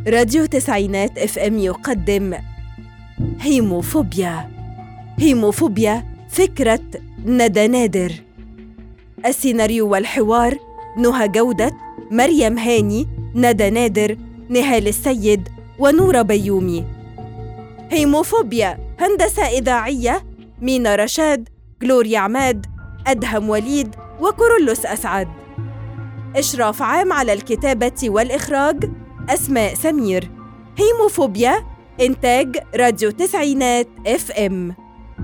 راديو تسعينات اف ام يقدم هيموفوبيا هيموفوبيا فكرة ندى نادر السيناريو والحوار نهى جودة مريم هاني ندى نادر نهال السيد ونورة بيومي هيموفوبيا هندسة إذاعية مينا رشاد جلوريا عماد أدهم وليد وكورولوس أسعد إشراف عام على الكتابة والإخراج أسماء سمير هيموفوبيا إنتاج راديو تسعينات اف ام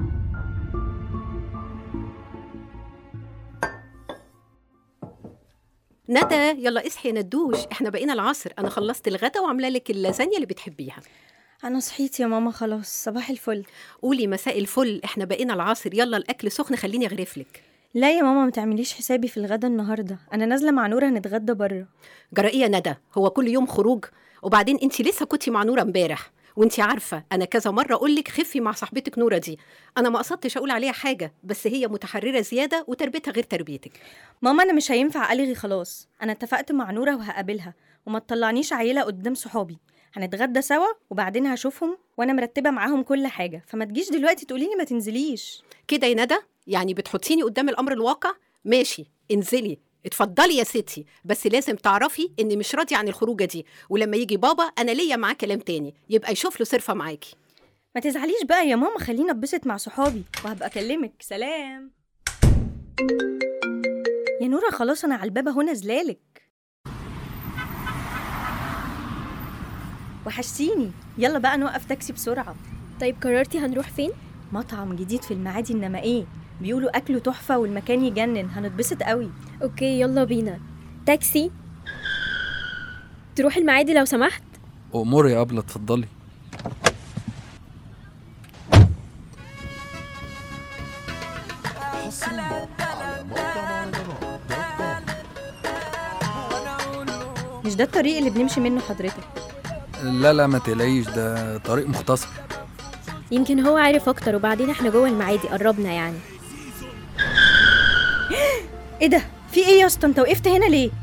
ندى يلا اصحي يا ندوش احنا بقينا العصر انا خلصت الغدا وعامله لك اللازانيا اللي بتحبيها أنا صحيت يا ماما خلاص صباح الفل قولي مساء الفل احنا بقينا العصر يلا الاكل سخن خليني اغرف لك لا يا ماما ما تعمليش حسابي في الغدا النهاردة أنا نازلة مع نورة هنتغدى بره جرائيه يا ندى هو كل يوم خروج وبعدين انت لسه كنتي مع نوره امبارح وانت عارفه انا كذا مره اقول لك خفي مع صاحبتك نوره دي انا ما قصدتش اقول عليها حاجه بس هي متحرره زياده وتربيتها غير تربيتك ماما أنا مش هينفع ألغي خلاص أنا اتفقت مع نورة وهقابلها وما تطلعنيش عيلة قدام صحابي هنتغدى سوا وبعدين هشوفهم وأنا مرتبة معاهم كل حاجة فما تجيش دلوقتي تقوليلي ما تنزليش كده يا ندى يعني بتحطيني قدام الامر الواقع ماشي انزلي اتفضلي يا ستي بس لازم تعرفي اني مش راضيه عن الخروجه دي ولما يجي بابا انا ليا معاه كلام تاني يبقى يشوف له صرفه معاكي ما تزعليش بقى يا ماما خليني اتبسط مع صحابي وهبقى اكلمك سلام يا نورة خلاص انا على الباب اهو نازلالك وحشتيني يلا بقى نوقف تاكسي بسرعة طيب قررتي هنروح فين؟ مطعم جديد في المعادي انما ايه بيقولوا اكله تحفة والمكان يجنن هنتبسط قوي اوكي يلا بينا تاكسي تروح المعادي لو سمحت أموري يا أبلة اتفضلي مش ده الطريق اللي بنمشي منه حضرتك لا لا ما تقلقيش ده طريق مختصر يمكن هو عارف اكتر وبعدين احنا جوه المعادي قربنا يعني ايه ده في ايه يا اسطى انت وقفت هنا ليه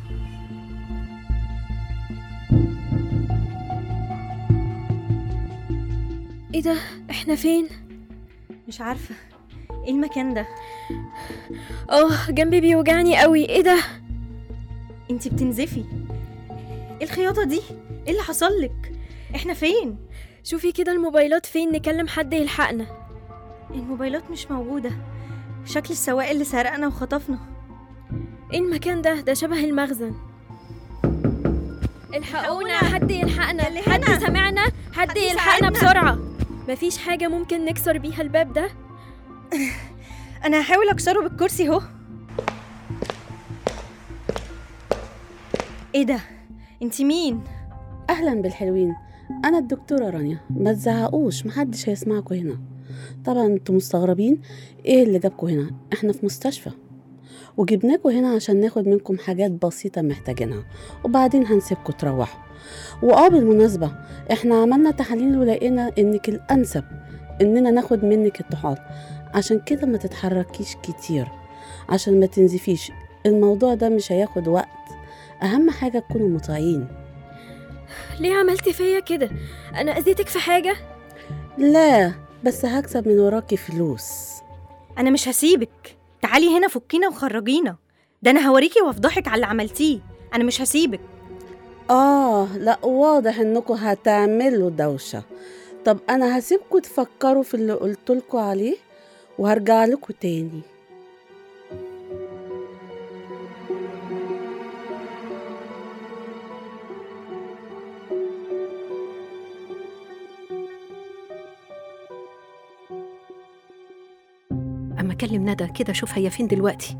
ايه ده احنا فين مش عارفة ايه المكان ده اه جنبي بيوجعني قوي ايه ده انتي بتنزفي ايه الخياطة دي ايه اللي حصل لك احنا فين شوفي كده الموبايلات فين نكلم حد يلحقنا الموبايلات مش موجودة شكل السواق اللي سرقنا وخطفنا ايه المكان ده ده شبه المخزن الحقونا حد يلحقنا اللي حد هنا. سمعنا حد حد يلحقنا يساعدنا. بسرعة مفيش حاجة ممكن نكسر بيها الباب ده انا هحاول اكسره بالكرسي اهو ايه ده انتي مين اهلا بالحلوين انا الدكتوره رانيا ما تزعقوش محدش هيسمعكوا هنا طبعا انتوا مستغربين ايه اللي جابكوا هنا احنا في مستشفى وجبناكوا هنا عشان ناخد منكم حاجات بسيطة محتاجينها وبعدين هنسيبكوا تروحوا واه بالمناسبة احنا عملنا تحاليل ولقينا انك الانسب اننا ناخد منك الطحال عشان كده ما تتحركيش كتير عشان ما تنزفيش الموضوع ده مش هياخد وقت اهم حاجة تكونوا مطيعين ليه عملتي فيا كده انا اذيتك في حاجة لا بس هكسب من وراكي فلوس انا مش هسيبك تعالي هنا فكينا وخرجينا ده انا هوريكي وافضحك على اللي عملتيه انا مش هسيبك آه لا واضح إنكم هتعملوا دوشة طب أنا هسيبكم تفكروا في اللي قلتلكوا عليه وهرجع لكم تاني اما اكلم ندى كده اشوف هي فين دلوقتي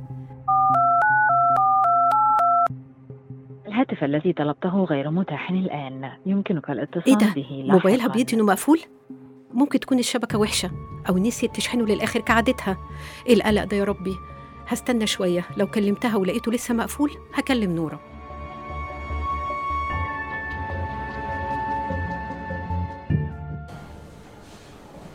الهاتف الذي طلبته غير متاح الآن يمكنك الاتصال ايه ده به لاحقاً. موبايلها بيدي انه مقفول ممكن تكون الشبكه وحشه او نسيت تشحنه للاخر كعادتها ايه القلق ده يا ربي هستنى شويه لو كلمتها ولقيته لسه مقفول هكلم نوره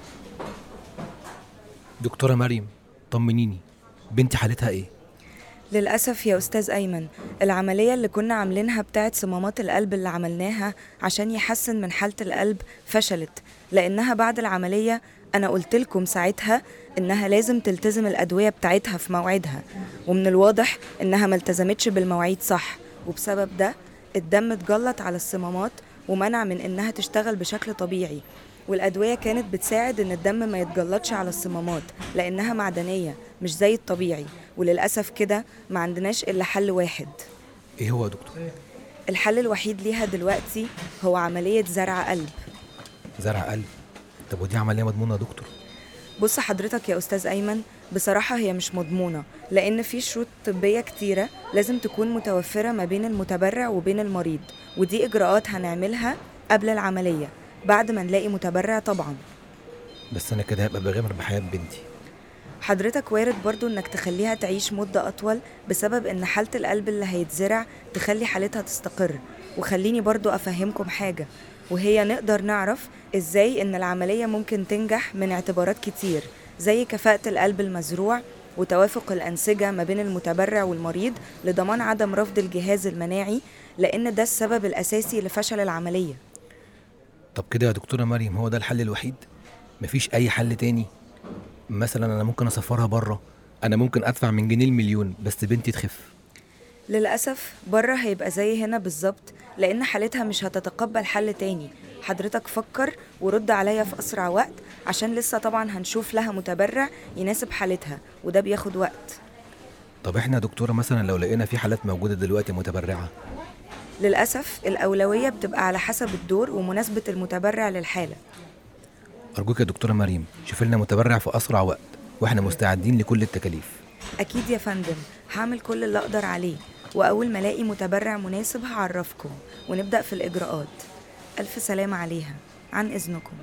دكتورة مريم طمنيني بنتي حالتها ايه؟ للأسف يا أستاذ أيمن العملية اللي كنا عاملينها بتاعت صمامات القلب اللي عملناها عشان يحسن من حالة القلب فشلت لأنها بعد العملية أنا قلت لكم ساعتها إنها لازم تلتزم الأدوية بتاعتها في موعدها ومن الواضح إنها ما التزمتش بالمواعيد صح وبسبب ده الدم اتجلط على الصمامات ومنع من إنها تشتغل بشكل طبيعي والأدوية كانت بتساعد إن الدم ما يتجلطش على الصمامات لأنها معدنية مش زي الطبيعي وللأسف كده ما عندناش إلا حل واحد ايه هو يا دكتور الحل الوحيد ليها دلوقتي هو عملية زرع قلب زرع قلب طب ودي عمليه مضمونه يا دكتور بص حضرتك يا أستاذ أيمن بصراحة هي مش مضمونة لأن في شروط طبية كتيرة لازم تكون متوفرة ما بين المتبرع وبين المريض ودي إجراءات هنعملها قبل العملية بعد ما نلاقي متبرع طبعا بس انا كده هبقى بغامر بحياه بنتي حضرتك وارد برضو انك تخليها تعيش مدة أطول بسبب ان حالة القلب اللي هيتزرع تخلي حالتها تستقر وخليني برضو أفهمكم حاجة وهي نقدر نعرف ازاي ان العملية ممكن تنجح من اعتبارات كتير زي كفاءة القلب المزروع وتوافق الأنسجة ما بين المتبرع والمريض لضمان عدم رفض الجهاز المناعي لأن ده السبب الأساسي لفشل العملية طب كده يا دكتوره مريم هو ده الحل الوحيد مفيش اي حل تاني مثلا انا ممكن اسفرها بره انا ممكن ادفع من جنيه المليون بس بنتي تخف للأسف بره هيبقى زي هنا بالظبط لأن حالتها مش هتتقبل حل تاني حضرتك فكر ورد عليا في أسرع وقت عشان لسه طبعا هنشوف لها متبرع يناسب حالتها وده بياخد وقت طب احنا يا دكتوره مثلا لو لقينا في حالات موجوده دلوقتي متبرعه للأسف الأولوية بتبقى على حسب الدور ومناسبة المتبرع للحالة ارجوك يا دكتوره مريم شوف لنا متبرع في اسرع وقت واحنا مستعدين لكل التكاليف أكيد يا فندم هعمل كل اللي أقدر عليه وأول ما ألاقي متبرع مناسب هعرفكم ونبدأ في الإجراءات ألف سلامة عليها عن إذنكم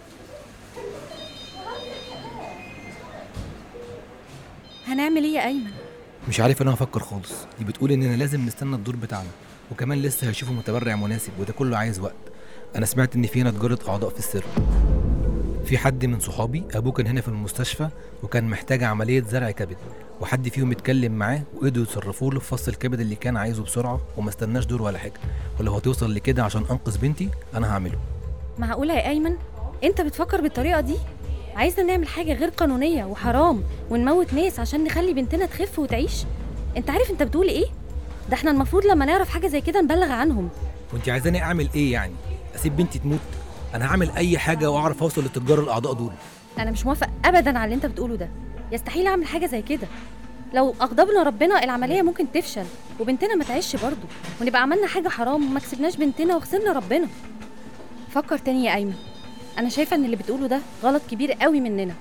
هنعمل ايه يا ايمن مش عارف انا هفكر خالص دي بتقول اننا لازم نستنى الدور بتاعنا وكمان لسه هيشوفوا متبرع مناسب وده كله عايز وقت انا سمعت ان في هنا تجاره اعضاء في السر في حد من صحابي ابوه كان هنا في المستشفى وكان محتاج عمليه زرع كبد وحد فيهم اتكلم معاه وقدروا يتصرفوا له في فص الكبد اللي كان عايزه بسرعه وما استناش دور ولا حاجه ولو هتوصل لكده عشان انقذ بنتي انا هعمله معقولة يا أيمن؟ أنت بتفكر بالطريقة دي؟ عايزنا نعمل حاجة غير قانونية وحرام ونموت ناس عشان نخلي بنتنا تخف وتعيش؟ أنت عارف أنت بتقول إيه؟ ده احنا المفروض لما نعرف حاجة زي كده نبلغ عنهم وانت عايزاني اعمل ايه يعني اسيب بنتي تموت انا هعمل اي حاجه واعرف اوصل لتجار الاعضاء دول أنا مش موافق أبدا على اللي أنت بتقوله ده يستحيل أعمل حاجة زي كده لو أغضبنا ربنا العملية ممكن تفشل وبنتنا ما تعيش برضه ونبقى عملنا حاجة حرام وما كسبناش بنتنا وخسرنا ربنا فكر تاني يا أيمن أنا شايفة إن اللي بتقوله ده غلط كبير قوي مننا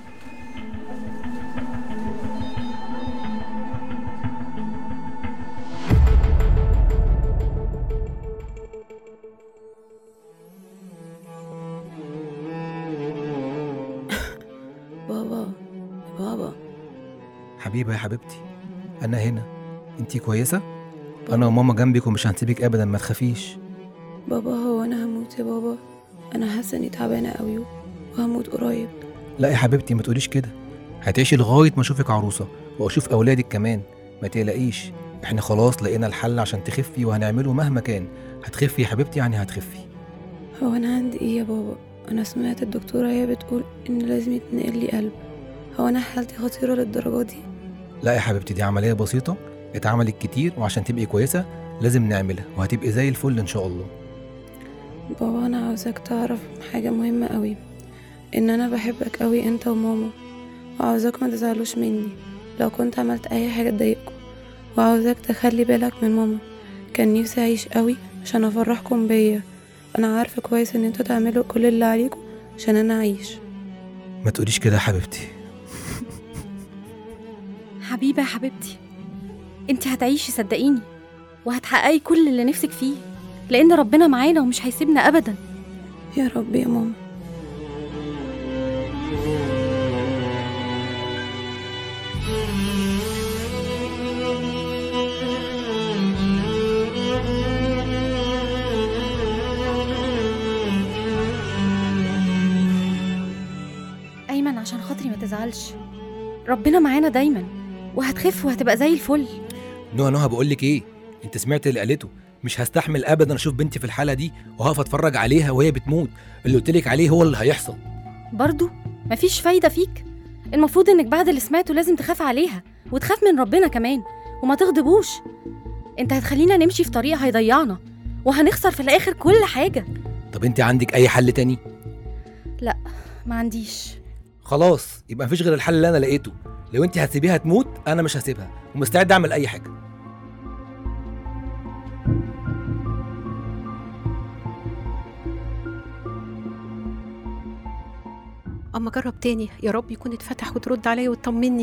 بابا بابا حبيبه يا حبيبتي انا هنا انتي كويسه انا وماما جنبك ومش هنسيبك ابدا ما تخافيش بابا هو انا هموت يا بابا انا حاسه اني تعبانه قوي وهموت قريب لا يا حبيبتي ما تقوليش كده هتعيشي لغايه ما اشوفك عروسه واشوف اولادك كمان ما تقلقيش احنا خلاص لقينا الحل عشان تخفي وهنعمله مهما كان هتخفي يا حبيبتي يعني هتخفي هو انا عندي ايه يا بابا انا سمعت الدكتوره هي بتقول ان لازم يتنقل لي قلب هو انا حالتي خطيره للدرجه دي لا يا حبيبتي دي عمليه بسيطه اتعملت كتير وعشان تبقي كويسه لازم نعملها وهتبقي زي الفل ان شاء الله بابا انا عاوزاك تعرف حاجه مهمه قوي ان انا بحبك قوي انت وماما وعاوزاك ما تزعلوش مني لو كنت عملت اي حاجه تضايقكم وعاوزاك تخلي بالك من ماما كان نفسي اعيش قوي عشان افرحكم بيا انا عارفه كويس ان انتوا تعملوا كل اللي عليكم عشان انا اعيش ما تقوليش كده يا حبيبتي حبيبة يا حبيبتي انت هتعيشي صدقيني وهتحققي كل اللي نفسك فيه لأن ربنا معانا ومش هيسيبنا أبدا يا رب يا ماما أيمن عشان خاطري ما تزعلش ربنا معانا دايما وهتخف وهتبقى زي الفل نهى نهى بقول لك ايه انت سمعت اللي قالته مش هستحمل ابدا اشوف بنتي في الحاله دي وهقف اتفرج عليها وهي بتموت اللي قلت لك عليه هو اللي هيحصل برضو مفيش فايدة فيك المفروض انك بعد اللي سمعته لازم تخاف عليها وتخاف من ربنا كمان وما تغضبوش انت هتخلينا نمشي في طريق هيضيعنا وهنخسر في الاخر كل حاجة طب انت عندك اي حل تاني ما عنديش خلاص يبقى مفيش غير الحل اللي انا لقيته لو انت هتسيبيها تموت انا مش هسيبها ومستعد اعمل اي حاجه اما جرب تاني يا رب يكون اتفتح وترد عليا وتطمني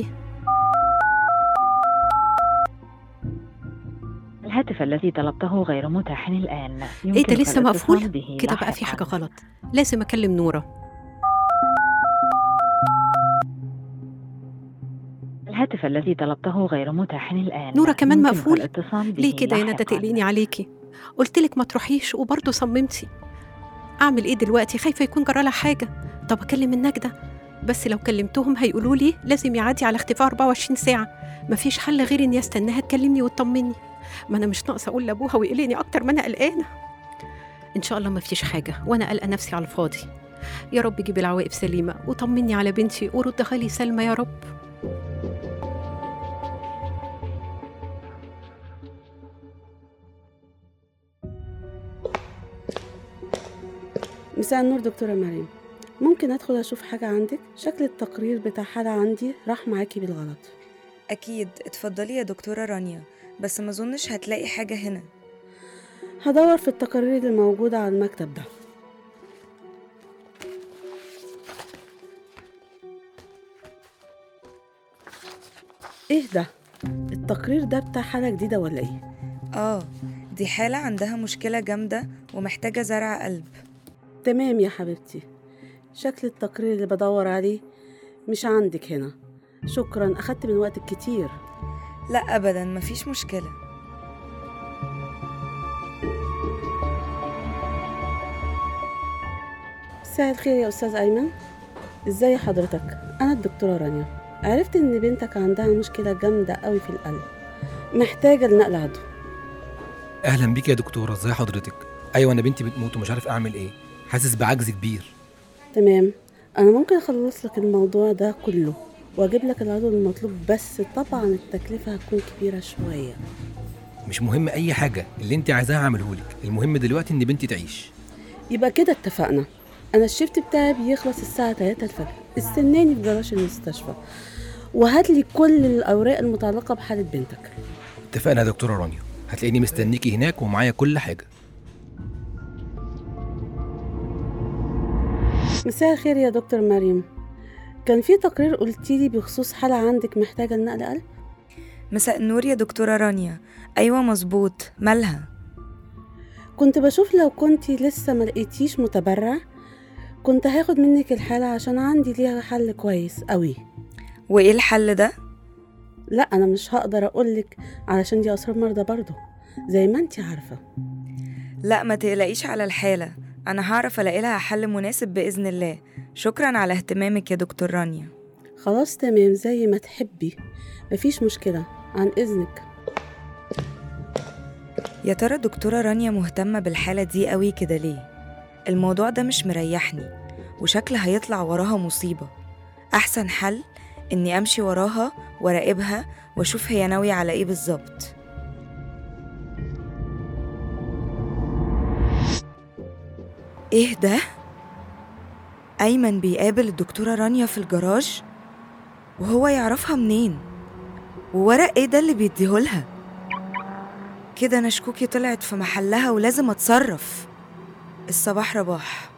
الهاتف الذي طلبته غير متاح الآن ايه ده يمكنك لسه الاتصال مقفول به كده بقى في لاحقاً. حاجه غلط لازم اكلم نوره الهاتف الذي طلبته غير متاح الآن نورة كمان يمكنك مقفول؟ الاتصال به ليه كده يا ندى لاحقاً. تقليني عليكي قلت لك ما تروحيش وبرضه صممتي اعمل ايه دلوقتي خايفه يكون جرالها حاجه طب اكلم النجده بس لو كلمتهم هيقولوا لي لازم يعدي على اختفاء 24 ساعه مفيش حل غير اني استناها تكلمني وتطمني ما انا مش ناقصه اقول لابوها ويقلقني اكتر ما انا قلقانه ان شاء الله مفيش حاجه وانا قلقه نفسي على الفاضي يا رب جيب العواقب سليمه وطمني على بنتي وردها لي سلمى يا رب مساء النور دكتورة مريم ممكن أدخل أشوف حاجة عندك؟ شكل التقرير بتاع حالة عندي راح معاكي بالغلط أكيد اتفضلي يا دكتورة رانيا بس ما أظنش هتلاقي حاجة هنا هدور في التقارير اللي موجودة على المكتب ده ايه ده؟ التقرير ده بتاع حالة جديدة ولا ايه؟ آه دي حالة عندها مشكلة جامدة ومحتاجة زرع قلب تمام يا حبيبتي شكل التقرير اللي بدور عليه مش عندك هنا شكرا أخدت من وقتك كتير لا أبدا مفيش مشكلة مساء الخير يا أستاذ أيمن ازاي حضرتك أنا الدكتورة رانيا عرفت إن بنتك عندها مشكلة جامدة قوي في القلب محتاجة لنقل عضو اهلا بيك يا دكتوره ازي حضرتك ايوه انا بنتي بتموت ومش عارف اعمل ايه حاسس بعجز كبير تمام أنا ممكن أخلص لك الموضوع ده كله وأجيب لك العضو المطلوب بس طبعا التكلفة هتكون كبيرة شوية مش مهم اي حاجه اللي انت عايزاه هعمله لك المهم دلوقتي ان بنتي تعيش يبقى كده اتفقنا أنا الشيفت بتاعي بيخلص الساعة 3 الفجر استناني في جراج المستشفى وهات لي كل الأوراق المتعلقة بحالة بنتك اتفقنا يا دكتوره رانيا هتلاقيني مستنيكي هناك ومعايا كل حاجه مساء الخير يا دكتور مريم كان في تقرير قلتيلي بخصوص حالة عندك محتاجة لنقل قلب مساء النور يا دكتورة رانيا أيوة مظبوط مالها كنت بشوف لو كنتي لسه ما لقيتيش متبرع كنت هاخد منك الحالة عشان عندي ليها حل كويس قوي وإيه الحل ده؟ لا أنا مش هقدر أقولك علشان دي أسرار مرضى برضه زي ما انتي عارفة لا ما تقلقيش على الحالة أنا هعرف ألاقي لها حل مناسب بإذن الله شكرا على اهتمامك يا دكتور رانيا خلاص تمام زي ما تحبي مفيش مشكلة عن إذنك يا ترى دكتورة رانيا مهتمة بالحالة دي قوي كده ليه؟ الموضوع ده مش مريحني وشكل هيطلع وراها مصيبة أحسن حل إني أمشي وراها وراقبها وأشوف هي ناوية على إيه بالظبط إيه ده؟ أيمن بيقابل الدكتورة رانيا في الجراج وهو يعرفها منين؟ وورق إيه ده اللي بيديهولها؟ كده أنا شكوكي طلعت في محلها ولازم أتصرف الصباح رباح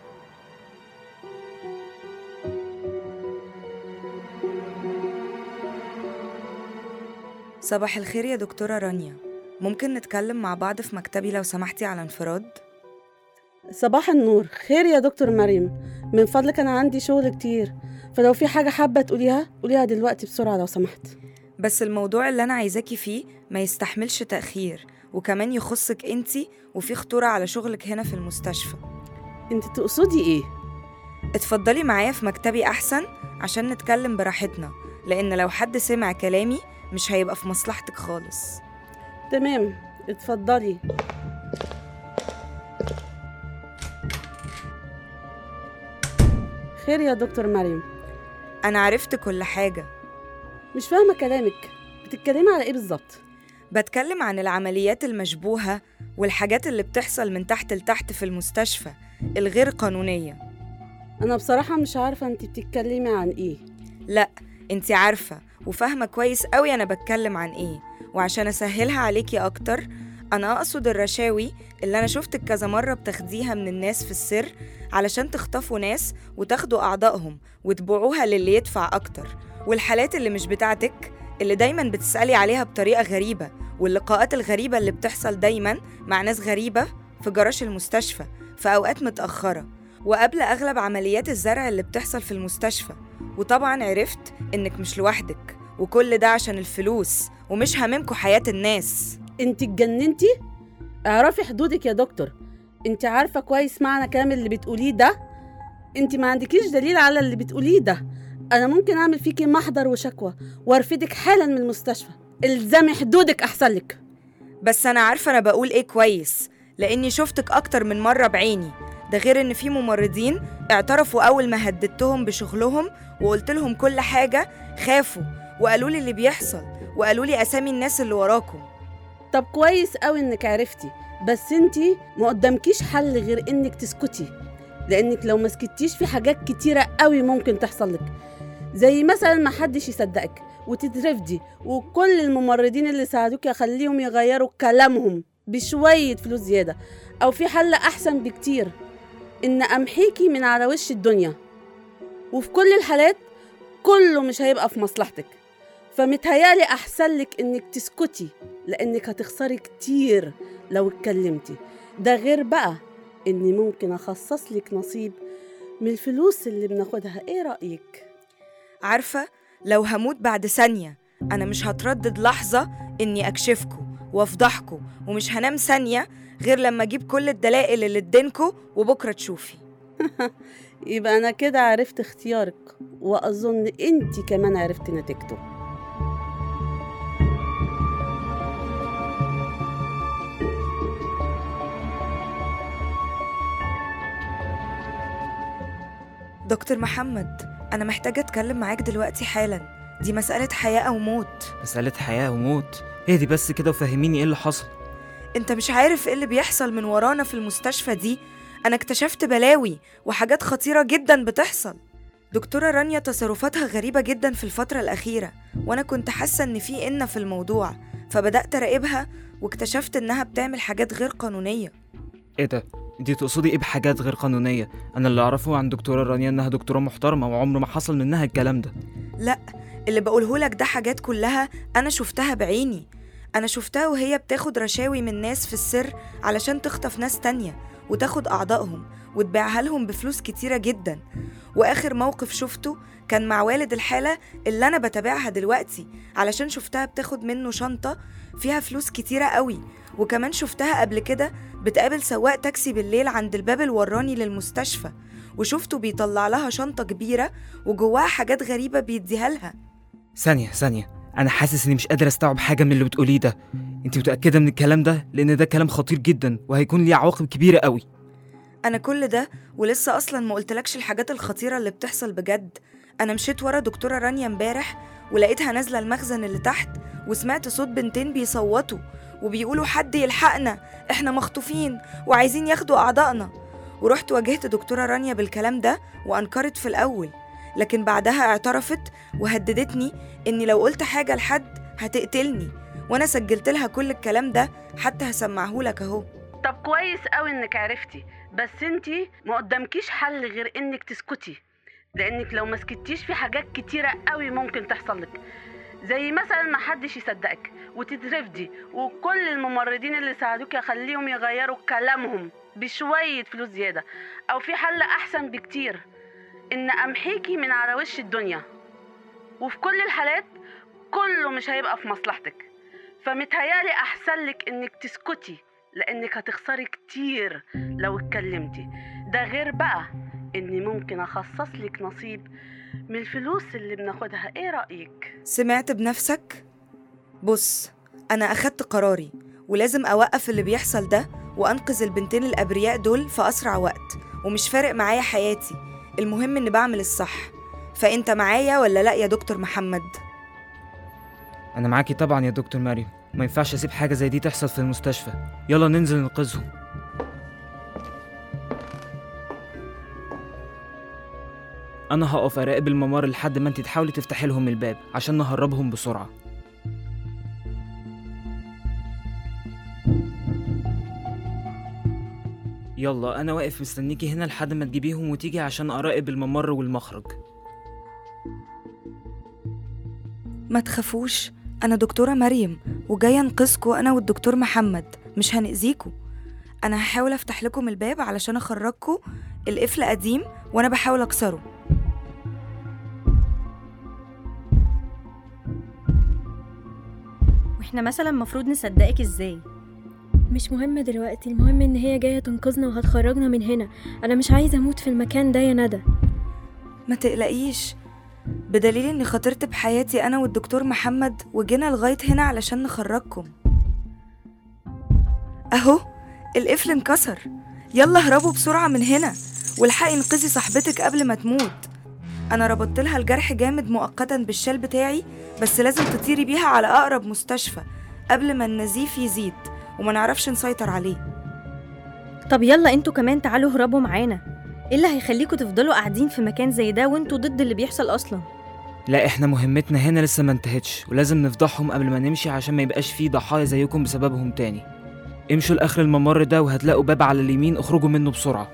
صباح الخير يا دكتورة رانيا ممكن نتكلم مع بعض في مكتبي لو سمحتي على انفراد؟ صباح النور خير يا دكتور مريم من فضلك أنا عندي شغل كتير فلو في حاجة حابة تقوليها قوليها دلوقتي بسرعة لو سمحت بس الموضوع اللي أنا عايزاكي فيه ما يستحملش تأخير وكمان يخصك انتي وفي خطورة على شغلك هنا في المستشفى انت تقصدي ايه؟ اتفضلي معايا في مكتبي أحسن عشان نتكلم براحتنا لأن لو حد سمع كلامي مش هيبقى في مصلحتك خالص تمام اتفضلي خير يا دكتور مريم أنا عرفت كل حاجة مش فاهمة كلامك بتتكلمي على ايه بالظبط بتكلم عن العمليات المشبوهة والحاجات اللي بتحصل من تحت لتحت في المستشفى الغير قانونية انا بصراحة مش عارفة انت بتتكلمي عن ايه لا انت عارفة وفاهمة كويس قوي أنا بتكلم عن إيه وعشان أسهلها عليكي أكتر أنا أقصد الرشاوي اللي أنا شفتك كذا مرة بتاخديها من الناس في السر علشان تخطفوا ناس وتاخدوا أعضائهم وتبيعوها للي يدفع أكتر والحالات اللي مش بتاعتك اللي دايما بتسألي عليها بطريقة غريبة واللقاءات الغريبة اللي بتحصل دايما مع ناس غريبة في جراج المستشفى في أوقات متأخرة وقبل أغلب عمليات الزرع اللي بتحصل في المستشفى وطبعا عرفت إنك مش لوحدك وكل ده عشان الفلوس ومش هاممكوا حياة الناس انت اتجننتي اعرفي حدودك يا دكتور انت عارفة كويس معنى كلام اللي بتقوليه ده انت ما عندكيش دليل على اللي بتقوليه ده انا ممكن اعمل فيكي محضر وشكوى وارفدك حالا من المستشفى الزمي حدودك احسن لك بس أنا عارفة أنا بقول إيه كويس لأني شفتك أكتر من مرة بعيني ده غير إن في ممرضين اعترفوا أول ما هددتهم بشغلهم وقلت لهم كل حاجة خافوا وقالوا لي اللي بيحصل وقالوا لي أسامي الناس اللي وراكم طب كويس قوي انك عرفتي بس انت ما قدامكيش حل غير انك تسكتي لانك لو ما سكتيش في حاجات كتيره قوي ممكن تحصل لك زي مثلا ما حدش يصدقك وتترفدي وكل الممرضين اللي ساعدوك اخليهم يغيروا كلامهم بشويه فلوس زياده او في حل احسن بكتير ان امحيكي من على وش الدنيا وفي كل الحالات كله مش هيبقى في مصلحتك فمتهيالي احسن لك انك تسكتي لانك هتخسري كتير لو اتكلمتي ده غير بقى اني ممكن اخصص لك نصيب من الفلوس اللي بناخدها ايه رايك عارفة لو هموت بعد ثانية أنا مش هتردد لحظة إني أكشفكوا وأفضحكوا ومش هنام ثانية غير لما أجيب كل الدلائل اللي ادينكوا وبكرة تشوفي يبقى انا كده عرفت اختيارك واظن انت كمان عرفت نتيجته دكتور محمد أنا محتاجة أتكلم معاك دلوقتي حالا دي مسألة حياة أو موت مسألة حياة وموت اهدي بس كده وفهميني ايه اللي حصل انت مش عارف ايه اللي بيحصل من ورانا في المستشفى دي انا اكتشفت بلاوي وحاجات خطيرة جدا بتحصل دكتورة رانيا تصرفاتها غريبة جدا في الفترة الأخيرة وأنا كنت حاسة إن في إن في الموضوع فبدأت أراقبها واكتشفت إنها بتعمل حاجات غير قانونية ايه ده انتي تقصدي ايه بحاجات غير قانونية انا اللي اعرفه عن دكتورة رانيا انها دكتورة محترمة وعمر ما حصل منها الكلام ده لا اللي بقوله لك ده حاجات كلها أنا شفتها بعيني أنا شفتها وهي بتاخد رشاوي من ناس في السر علشان تخطف ناس تانية وتاخد أعضائهم وتبيعها لهم بفلوس كتيرة جدا وآخر موقف شفته كان مع والد الحالة اللي أنا بتابعها دلوقتي علشان شفتها بتاخد منه شنطة فيها فلوس كتيرة قوي وكمان شفتها قبل كده بتقابل سواق تاكسي بالليل عند الباب الوراني للمستشفى وشفته بيطلع لها شنطة كبيرة وجواها حاجات غريبة بيديها لها ثانية ثانية انا حاسس اني مش قادر استوعب حاجة من اللي بتقوليه ده انتي متأكدة من الكلام ده لان ده كلام خطير جدا وهيكون ليه عواقب كبيرة قوي أنا كل ده ولسه أصلا ما قلتلكش الحاجات الخطيرة اللي بتحصل بجد أنا مشيت ورا دكتورة رانيا امبارح ولقيتها نازلة المخزن اللي تحت وسمعت صوت بنتين بيصوتوا وبيقولوا حد يلحقنا احنا مخطوفين وعايزين ياخدوا أعضائنا ورحت واجهت دكتورة رانيا بالكلام ده وأنكرت في الأول لكن بعدها اعترفت وهددتني إني لو قلت حاجة لحد هتقتلني وأنا سجلت لها كل الكلام ده حتى هسمعهولك أهو طب كويس قوي انك عرفتي بس انتي ما قدامكيش حل غير انك تسكتي لانك لو ما سكتيش في حاجات كتيره قوي ممكن تحصل لك زي مثلا ما حدش يصدقك وتترفدي وكل الممرضين اللي ساعدوك اخليهم يغيروا كلامهم بشويه فلوس زياده او في حل احسن بكتير ان امحيكي من على وش الدنيا وفي كل الحالات كله مش هيبقى في مصلحتك فمتهيالي احسن لك انك تسكتي لانك هتخسري كتير لو اتكلمتي ده غير بقى اني ممكن اخصص لك نصيب من الفلوس اللي بناخدها ايه رايك سمعت بنفسك؟ بص أنا أخدت قراري ولازم أوقف اللي بيحصل ده وأنقذ البنتين الأبرياء دول في أسرع وقت ومش فارق معايا حياتي المهم إني بعمل الصح فأنت معايا ولا لأ يا دكتور محمد؟ انا معاكي طبعا يا دكتور مريم ما ينفعش اسيب حاجه زي دي تحصل في المستشفى يلا ننزل ننقذهم انا هقف اراقب الممر لحد ما انت تحاولي تفتحي لهم الباب عشان نهربهم بسرعه يلا انا واقف مستنيكي هنا لحد ما تجيبيهم وتيجي عشان اراقب الممر والمخرج ما تخافوش أنا دكتورة مريم وجاية أنقذكوا أنا والدكتور محمد مش هنأذيكوا أنا هحاول أفتح لكم الباب علشان أخرجكوا القفل قديم وأنا بحاول أكسره واحنا مثلا المفروض نصدقك ازاي مش مهم دلوقتي المهم ان هي جايه تنقذنا وهتخرجنا من هنا انا مش عايزه اموت في المكان ده يا ندى ما تقلقيش بدليل إني خاطرت بحياتي أنا والدكتور محمد وجينا لغاية هنا علشان نخرجكم أهو القفل انكسر يلا اهربوا بسرعة من هنا والحقي انقذي صاحبتك قبل ما تموت أنا ربطت لها الجرح جامد مؤقتا بالشال بتاعي بس لازم تطيري بيها على أقرب مستشفى قبل ما النزيف يزيد وما نعرفش نسيطر عليه طب يلا انتوا كمان تعالوا اهربوا معانا ايه اللي هيخليكوا تفضلوا قاعدين في مكان زي ده وانتوا ضد اللي بيحصل اصلا لا احنا مهمتنا هنا لسه ما انتهتش ولازم نفضحهم قبل ما نمشي عشان ما يبقاش فيه ضحايا زيكم بسببهم تاني امشوا لاخر الممر ده وهتلاقوا باب على اليمين اخرجوا منه بسرعه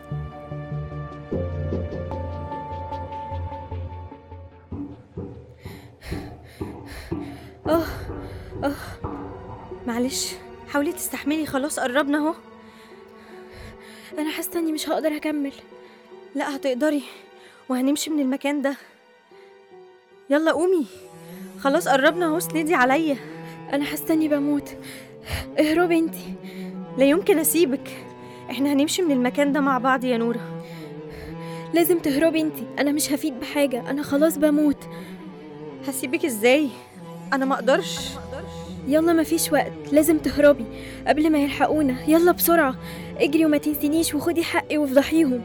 اه اه معلش حاولي تستحملي خلاص قربنا اهو انا حاسه اني مش هقدر اكمل لا هتقدري وهنمشي من المكان ده يلا قومي خلاص قربنا اهو اسندي عليا انا حاسه اني بموت اهربي انتي لا يمكن اسيبك احنا هنمشي من المكان ده مع بعض يا نوره لازم تهربي انتي انا مش هفيد بحاجه انا خلاص بموت هسيبك ازاي انا ما اقدرش يلا مفيش وقت لازم تهربي قبل ما يلحقونا يلا بسرعه اجري وما تنسينيش وخدي حقي وافضحيهم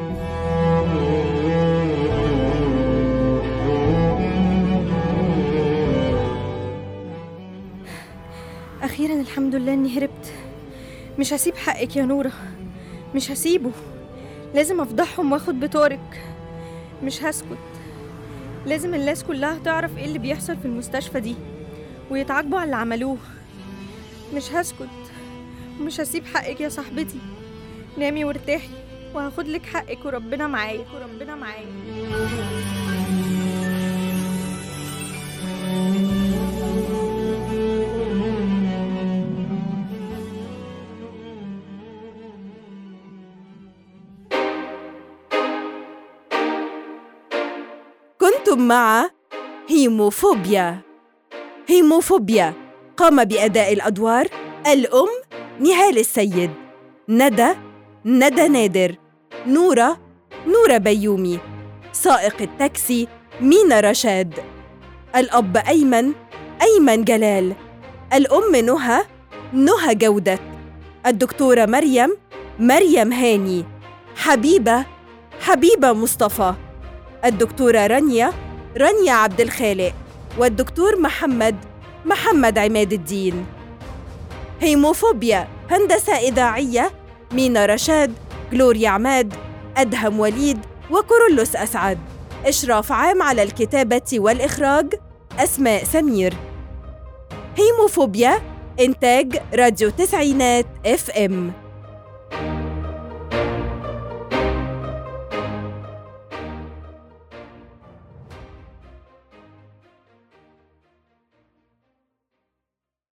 اخيرا الحمد لله اني هربت مش هسيب حقك يا نوره مش هسيبه لازم افضحهم واخد بطارق مش هسكت لازم الناس كلها تعرف ايه اللي بيحصل في المستشفى دي ويتعاقبوا على اللي عملوه مش هسكت ومش هسيب حقك يا صاحبتي نامي وارتاحي وهاخد لك حقك وربنا معايا وربنا معايا كنتم مع هيموفوبيا هيموفوبيا قام بأداء الأدوار الأم نهال السيد ندى ندى نادر نورة نورة بيومي سائق التاكسي مينا رشاد الأب أيمن أيمن جلال الأم نهى نهى جودة الدكتورة مريم مريم هاني حبيبة حبيبة مصطفى الدكتورة رانيا رانيا عبد الخالق والدكتور محمد محمد عماد الدين هيموفوبيا هندسة إذاعية مينا رشاد جلوريا عماد أدهم وليد وكورولوس أسعد إشراف عام على الكتابة والإخراج أسماء سمير هيموفوبيا إنتاج راديو تسعينات اف ام